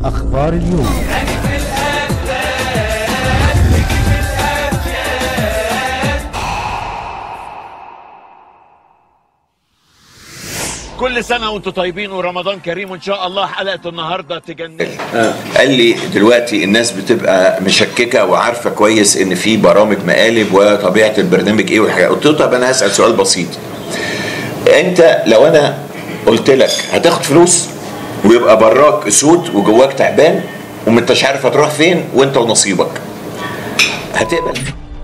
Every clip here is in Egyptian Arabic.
أخبار اليوم كل سنة وانتم طيبين ورمضان كريم وان شاء الله حلقة النهاردة تجنن قال لي دلوقتي الناس بتبقى مشككه وعارفه كويس ان في برامج مقالب وطبيعه البرنامج ايه والحاجات قلت له طب انا هسال سؤال بسيط انت لو انا قلت لك هتاخد فلوس ويبقى براك اسود وجواك تعبان وما انتش عارف هتروح فين وانت ونصيبك هتقبل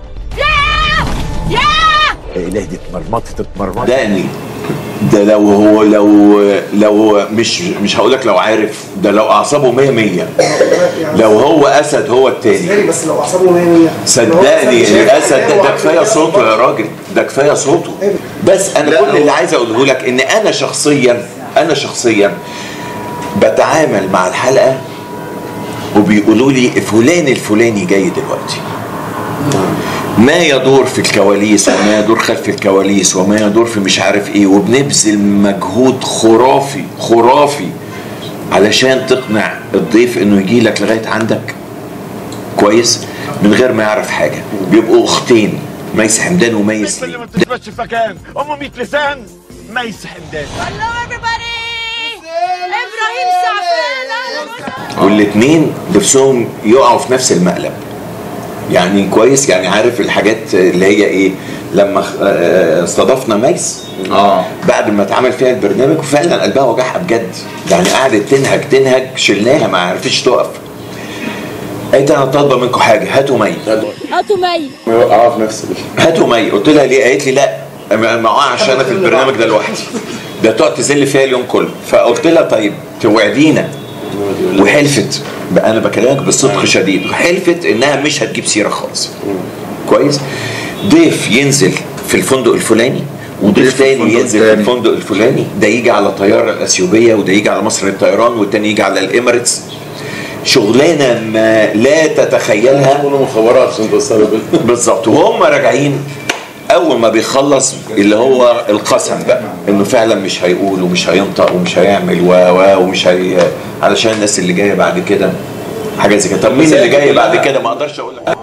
إله دي اتمرمطت اتمرمطت دقني ده لو هو لو لو مش مش هقول لك لو عارف ده لو اعصابه 100 100 لو هو اسد هو التاني تاني بس لو اعصابه 100 100 صدقني الاسد ده, ده كفايه صوته يا راجل ده كفايه صوته بس انا كل اللي عايز اقوله لك ان انا شخصيا انا شخصيا بتعامل مع الحلقه وبيقولوا لي فلان الفلاني جاي دلوقتي ما يدور في الكواليس وما يدور خلف الكواليس وما يدور في مش عارف ايه وبنبذل مجهود خرافي خرافي علشان تقنع الضيف انه يجي لك لغايه عندك كويس من غير ما يعرف حاجه بيبقوا اختين ميس حمدان وميس اللي ما بتثبتش في مكان امه 100 لسان ميس حمدان Hello everybody! ابراهيم سعفان والاثنين نفسهم يقعوا في نفس المقلب يعني كويس يعني عارف الحاجات اللي هي ايه لما آه، استضفنا ميس اه بعد ما اتعمل فيها البرنامج وفعلا قلبها وجعها بجد يعني قعدت تنهج تنهج شلناها ما عرفتش تقف قالت انا طالبه منكم حاجه هاتوا مي هاتوا مي اه في نفس هاتوا مي قلت لها ليه قالت لي لا ما ما اقعش انا في البرنامج ده لوحدي ده تقعد تذل فيها اليوم كله فقلت لها طيب توعدينا وحلفت بقى انا بكلمك بصدق شديد حلفت انها مش هتجيب سيره خالص كويس ضيف ينزل في الفندق الفلاني وضيف في تاني الفندق ينزل في التاني. الفندق الفلاني ده يجي على الطياره الاثيوبيه وده يجي على مصر للطيران والتاني يجي على الاميريتس شغلانه ما لا تتخيلها كله مخابرات عشان توصلوا بال بالظبط وهم راجعين اول ما بيخلص اللي هو القسم بقى انه فعلا مش هيقول ومش هينطق ومش هيعمل و و ومش هي علشان الناس اللي جايه بعد كده حاجه زي كده طب مين اللي جاي بعد كده ما اقدرش اقول لك